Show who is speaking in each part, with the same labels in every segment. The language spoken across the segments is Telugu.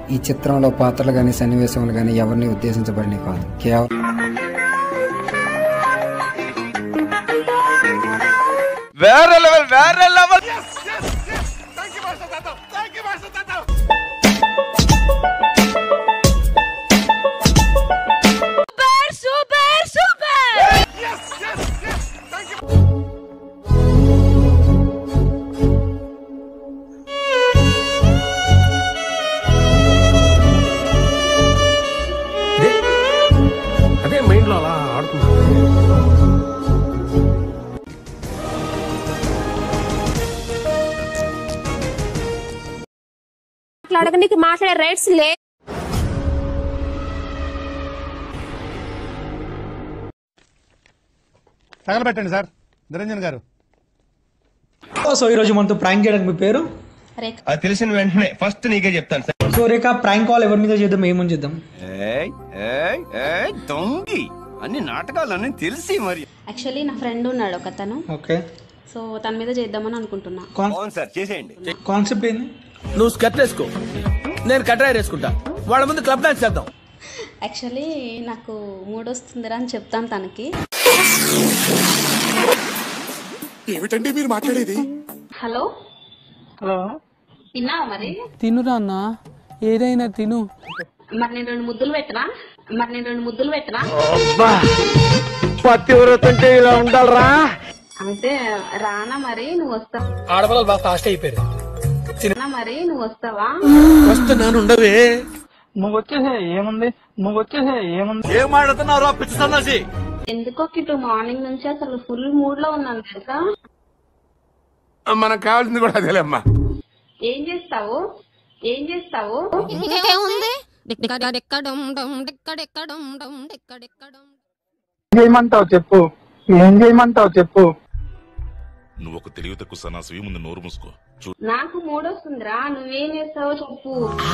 Speaker 1: ఈ చిత్రంలో పాత్రలు కానీ సన్నివేశములు కానీ ఎవరిని ఉద్దేశించబడినవి కాదు కేవలం
Speaker 2: వేరే లెవెల్ వేరే లెవెల్
Speaker 3: సూపర్ సూపర్ సూపర్
Speaker 4: అదే మైండ్ లో అలా ఆడుతున్నా
Speaker 3: మాట్లాడక నీకు మాట్లాడే రైట్స్ లే
Speaker 5: తగలబెట్టండి సార్ నిరంజన్ గారు
Speaker 6: సో ఈ రోజు మనతో ప్రాంక్ చేయడానికి మీ పేరు
Speaker 2: అది తెలిసిన వెంటనే ఫస్ట్ నీకే చెప్తాను sir
Speaker 6: so Rekha prank call ఎవరి మీద చేద్దాం ఏమని చేద్దాం
Speaker 2: ఏయ్ ఏయ్ ఏయ్ దొంగి అన్ని నాటకాలన్నీ తెలిసి మరి
Speaker 7: యాక్చువల్లీ నా ఫ్రెండ్ ఉన్నాడు ఒకతను
Speaker 6: ఓకే
Speaker 7: సో తన మీద చేద్దామని అనుకుంటున్నా
Speaker 2: అవును సార్ చేసేయండి
Speaker 6: కాన్సెప్ట్ ఏంది
Speaker 4: నువ్వు స్కర్ట్ వేసుకో నేను కట్రాయర్ వేసుకుంటా వాళ్ళ ముందు క్లబ్ డాన్స్ చేద్దాం
Speaker 7: యాక్చువల్లీ నాకు మూడు వస్తుందిరా అని చెప్తాను తనకి
Speaker 5: ఏమిటండి మీరు మాట్లాడేది
Speaker 7: హలో
Speaker 6: హలో
Speaker 7: తిన్నావా మరి
Speaker 8: తినురా అన్న ఏదైనా తిను
Speaker 7: మరి నేను రెండు ముద్దులు పెట్టనా మరి నేను రెండు ముద్దులు పెట్టనా
Speaker 4: పతివ్రతంటే ఇలా ఉండాలరా
Speaker 7: అంటే రానా మరి నువ్వు వస్తావా
Speaker 4: ఆడపిల్లలు బాగా ఫాస్ట్ అయిపోయారు
Speaker 7: రానా మరి నువ్వు వస్తావా
Speaker 4: వస్తున్నాను ఉండవే
Speaker 6: నువ్వు వచ్చేసే ఏముంది నువ్వు వచ్చేసే ఏముంది
Speaker 4: ఏం ఆడుతున్నావు పిచ్చి సన్నాసి
Speaker 7: ఎందుకో ఇటు మార్నింగ్ నుంచి అసలు ఫుల్ మూడ్ లో ఉన్నాను తెలుసా
Speaker 5: మనకు కావాల్సింది కూడా అదేలేమ్మా
Speaker 7: ఏం చేస్తావు ఏం చేస్తావు
Speaker 3: ఇంకేముంది
Speaker 6: చేయమంటావు చెప్పు ఏం చేయమంటావు చెప్పు
Speaker 9: నువ్వు ఒక తెలివి తక్కువ సన్నాసివి ముందు నోరు మూసుకో చూ
Speaker 7: నాకు మూడు వస్తుందిరా నువ్వేం చేస్తావో చెప్పు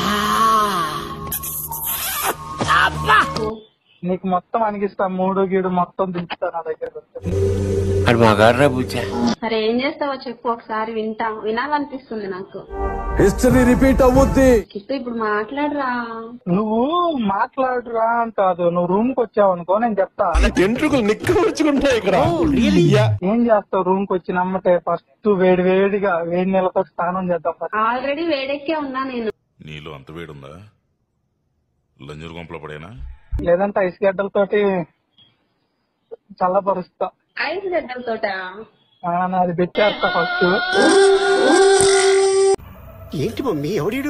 Speaker 6: నీకు మొత్తం అనిగిస్తా మూడు గీడు మొత్తం దించుతా నా దగ్గర
Speaker 4: అది మా గారు బుజ్జా
Speaker 7: సరే ఏం చేస్తావో చెప్పు ఒకసారి వింటా వినాలనిపిస్తుంది నాకు
Speaker 4: హిస్టరీ రిపీట్ అవ్వద్ది
Speaker 7: కిట్టు ఇప్పుడు మాట్లాడరా
Speaker 6: నువ్వు మాట్లాడురా అని కాదు నువ్వు రూమ్ కి వచ్చావు అనుకో నేను చెప్తా
Speaker 5: ఎంట్రుకలు నిక్కవచ్చుకుంటాయి ఇక్కడ
Speaker 6: ఏం చేస్తావు రూమ్ కి వచ్చి నమ్మటే ఫస్ట్ వేడి వేడిగా వేడి నీళ్ళతో స్నానం చేద్దాం first.
Speaker 7: ఆల్రెడీ వేడెక్కే ఉన్నా నేను
Speaker 9: నీలో అంత వేడుందా లంజరు గుంపలో పడేనా
Speaker 6: లేదంటే ఐస్ గడ్డలతోటి చల్లపరుస్తా
Speaker 7: ఐస్ గడ్డలతోట
Speaker 6: ఆ, నాది పెట్టేస్తా ఫస్ట్
Speaker 5: ఏంటి మమ్మీ ఎవడీడు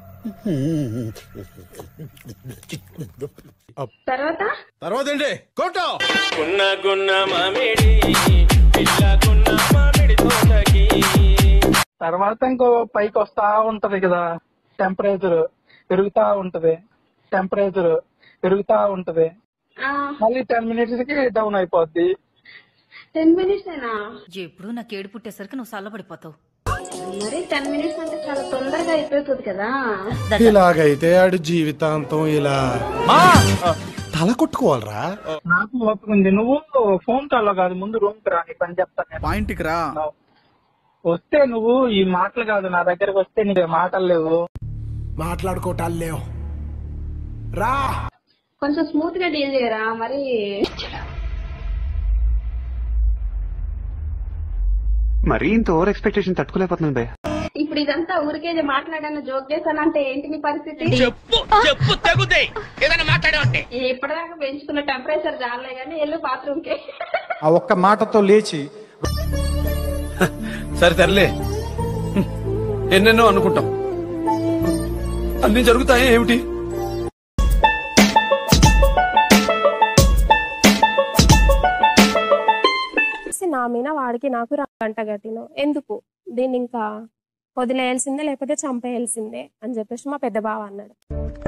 Speaker 7: తర్వాత
Speaker 5: తర్వాత ఏంటి కొట్టో
Speaker 6: తర్వాత ఇంకో పైకి వస్తా ఉంటది కదా టెంపరేచర్ పెరుగుతా ఉంటది టెంపరేచర్ పెరుగుతా ఉంటది
Speaker 7: ఆ
Speaker 6: మళ్ళీ టెన్ మినిట్స్ కి డౌన్ అయిపోద్ది
Speaker 7: టెన్ మినిట్స్ అయినా
Speaker 3: ఎప్పుడు నాకు ఏడు పుట్టేసరికి నువ్వు చల్లబడిపోతావు
Speaker 7: మరి టెన్ మినిట్స్ అంటే చాలా తొందరగా అయిపోతుంది కదా
Speaker 5: ఇలాగైతే ఆడు జీవితాంతం ఇలా తల కొట్టుకోవాలరా
Speaker 6: నాకు ఓపిక నువ్వు ఫోన్ కాల్ లో కాదు ముందు రూమ్ కి రా నీ పని చెప్తాను నేను.
Speaker 5: పాయింట్కి రా
Speaker 6: వస్తే నువ్వు ఈ మాటలు కాదు నా దగ్గరకు వస్తే నీకు మాటలు లేవు
Speaker 5: మాట్లాడుకోవటాలు లేవు రా
Speaker 7: కొంచెం స్మూత్ గా డీల్ చేయరా మరి
Speaker 10: మరీ ఇంత ఓవర్ ఎక్స్పెక్టేషన్ తట్టుకోలేకపోతున్నాను భయ్య
Speaker 7: ఇప్పుడు ఇదంతా ఊరికే మాట్లాడాను జోక్ చేశానంటే ఏంటి నీ పరిస్థితి
Speaker 4: చెప్పు చెప్పు తెగుతే ఏదైనా మాట్లాడే ఉంటే
Speaker 7: ఇప్పటిదాకా పెంచుకున్న టెంపరేచర్ చాలే కానీ వెళ్ళు బాత్రూమ్ కి
Speaker 5: ఆ ఒక్క మాటతో లేచి
Speaker 4: సరే తెరలే ఎన్నెన్నో అనుకుంటాం అన్ని జరుగుతాయి ఏమిటి
Speaker 3: నా మీద వాడికి నాకు గంట కట్టిన ఎందుకు దీన్ని ఇంకా వదిలేయాల్సిందే లేకపోతే చంపేయాల్సిందే అని చెప్పేసి మా పెద్ద బావ అన్నాడు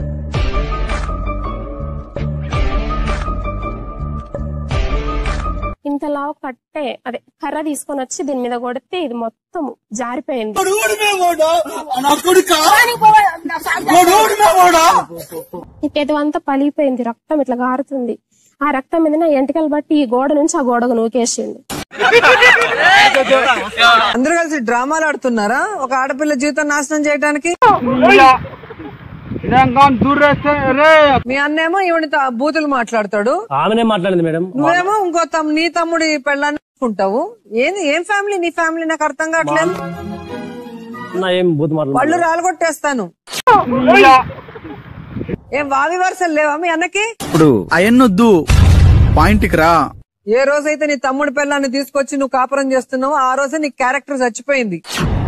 Speaker 3: ఇంతలా కట్టే అదే కర్ర తీసుకొని వచ్చి దీని మీద కొడితే ఇది మొత్తం జారిపోయింది ఈ పెదవంతా పలిగిపోయింది రక్తం ఇట్లా గారుతుంది ఆ రక్తం మీద నా ఎంటికలు బట్టి ఈ గోడ నుంచి ఆ గోడకు నూకేసిండు
Speaker 8: అందరూ కలిసి డ్రామాలు ఆడుతున్నారా ఒక ఆడపిల్ల జీవితం నాశనం చేయడానికి
Speaker 11: మీ అన్నేమో ఈవిడ బూతులు మాట్లాడతాడు
Speaker 12: ఆమెనే మాట్లాడింది మేడం
Speaker 11: నువ్వేమో ఇంకో తమ్ నీ తమ్ముడి పెళ్ళాన్ని చూసుకుంటావు ఏంది ఏం ఫ్యామిలీ నీ ఫ్యామిలీ నాకు అర్థం కావట్లేదు
Speaker 12: నా ఏం బూత్
Speaker 11: పళ్ళు
Speaker 12: మాట్లాడు
Speaker 11: రాలగొట్టేస్తాను ఏం వావి వరుసలు లేవా మీ అన్నకి
Speaker 13: ఇప్పుడు అయన్నొద్దు పాయింట్కి రా
Speaker 11: ఏ రోజైతే నీ తమ్ముడి పిల్లాన్ని తీసుకొచ్చి నువ్వు కాపురం చేస్తున్నావో ఆ రోజే నీ క్యారెక్టర్ చచ్చిపోయింది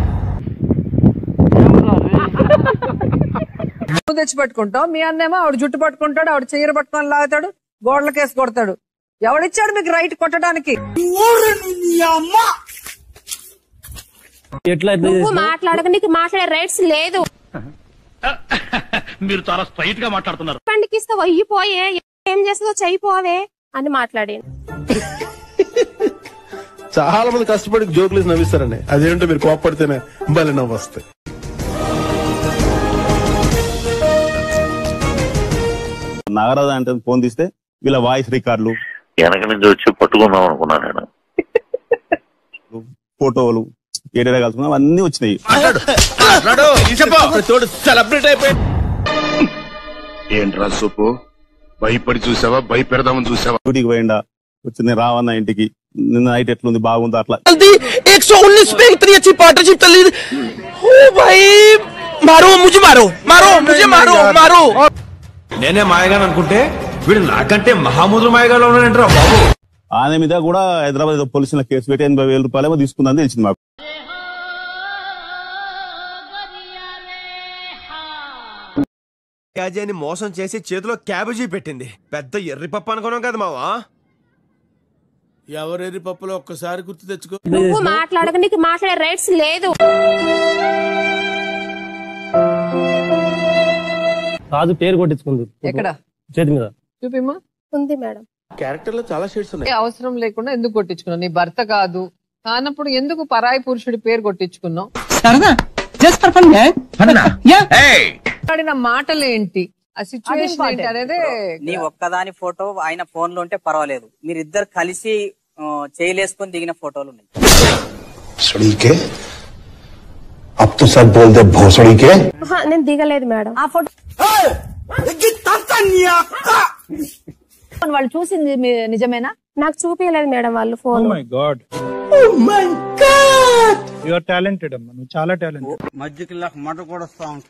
Speaker 11: నువ్వు తెచ్చి పెట్టుకుంటావు మీ అన్నేమో ఆవిడ జుట్టు పట్టుకుంటాడు ఆవిడ చీర పట్టుకొని లాగుతాడు గోడలకేసి కొడతాడు ఎవడిచ్చాడు మీకు రైట్ కొట్టడానికి
Speaker 12: ఎట్లా
Speaker 3: నువ్వు మాట్లాడక నీకు మాట్లాడే రైట్స్ లేదు
Speaker 14: మీరు చాలా స్ట్రైట్ గా మాట్లాడుతున్నారు
Speaker 3: పండికి ఇస్తావు అయ్యిపోయే ఏం చేస్తుందో చెయ్యిపోవే అని మాట్లాడాను
Speaker 5: చాలా మంది కష్టపడి జోకులు నవ్విస్తారండి అదేంటో మీరు కోపడితేనే భలే నవ్వు వస్తాయి
Speaker 15: నాగరాజు అంటే ఫోన్ తీస్తే వీళ్ళ వాయిస్ రికార్డులు
Speaker 16: వెనక నుంచి వచ్చి పట్టుకుందాం అనుకున్నాను నేను
Speaker 15: ఫోటోలు ఏడేడా కలుసుకున్నాం అన్ని వచ్చినాయి
Speaker 4: తోడు సెలబ్రేట్ అయిపోయి
Speaker 9: ఏంట్రా సూపు భయపడి చూసావా భయపెడదామని చూసావా
Speaker 15: డ్యూటీకి పోయిండా వచ్చింది రావన్న ఇంటికి నిన్న నైట్ ఎట్లుంది బాగుంది అట్లా
Speaker 4: जल्दी 119 पे इतनी अच्छी पार्टनरशिप चल रही है ओ भाई मारो मुझे मारो मारो मुझे मारो मारो
Speaker 17: నేనే మాయగాని అనుకుంటే వీడు నాకంటే మహాముద్ర మాయగాలో ఉన్నాడంటారా బాబు
Speaker 15: ఆమె మీద కూడా హైదరాబాద్ ఏదో పోలీసుల కేసు పెట్టి ఎనభై వేల రూపాయలేమో తీసుకుందని తెలిసింది మాకు
Speaker 17: క్యాజీని మోసం చేసి చేతిలో క్యాబేజీ పెట్టింది పెద్ద ఎర్రి పప్పు అనుకున్నాం కదా మావా
Speaker 4: ఎవరెరి పప్పులో ఒక్కసారి గుర్తు తెచ్చుకో
Speaker 3: నువ్వు మాట్లాడక నీకు మాట్లాడే రైట్స్ లేదు
Speaker 12: రాజు పేరు కొట్టించుకుంది
Speaker 11: ఎక్కడ
Speaker 12: చేతి మీద
Speaker 11: చూపిమ్మా
Speaker 3: ఉంది మేడం
Speaker 4: క్యారెక్టర్ లో చాలా షేడ్స్
Speaker 11: ఏ అవసరం లేకుండా ఎందుకు కొట్టించుకున్నావు నీ భర్త కాదు కానప్పుడు ఎందుకు పరాయి పురుషుడి పేరు కొట్టించుకున్నావు మాట్లాడిన మాటలేంటి ఆ సిచ్యువేషన్ ఏంటి అనేది
Speaker 18: నీ ఒక్కదాని ఫోటో ఆయన ఫోన్ లో ఉంటే పర్వాలేదు మీరిద్దరు కలిసి ఆ, చేయలేసుకొని దిగిన ఫోటోలు ఉన్నాయి
Speaker 19: सड़ी के अब तो सब बोल दे भोसड़ी के
Speaker 3: ఆహా, నేను దిగలేదు మేడం
Speaker 11: ఆ ఫోటో వాళ్ళు చూసింది మీ- నిజమేనా
Speaker 3: నాకు చూపించలేదు మేడం వాళ్ళు phone
Speaker 20: God you are talented అమ్మా నువ్వు చాలా టాలెంటెడ్
Speaker 21: మధ్యకి మట కూడా వస్తా ఉంటే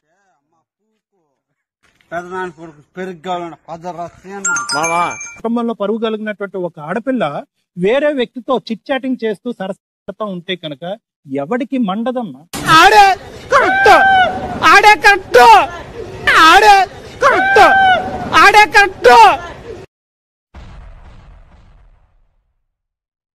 Speaker 21: పెద్దనాన్న కొడుకు పెరుగు కావాలన్న పదరా
Speaker 20: కుటుంబంలో పరువు కలిగినటువంటి ఒక ఆడపిల్ల వేరే వ్యక్తితో చిట్ చాటింగ్ చేస్తూ సరసత ఉంటే కనుక ఎవడికి మండదమ్మా
Speaker 4: ఆడే కరెక్ట్ ఆడే కరెక్ట్ ఆడే కరెక్ట్ ఆడే కరెక్ట్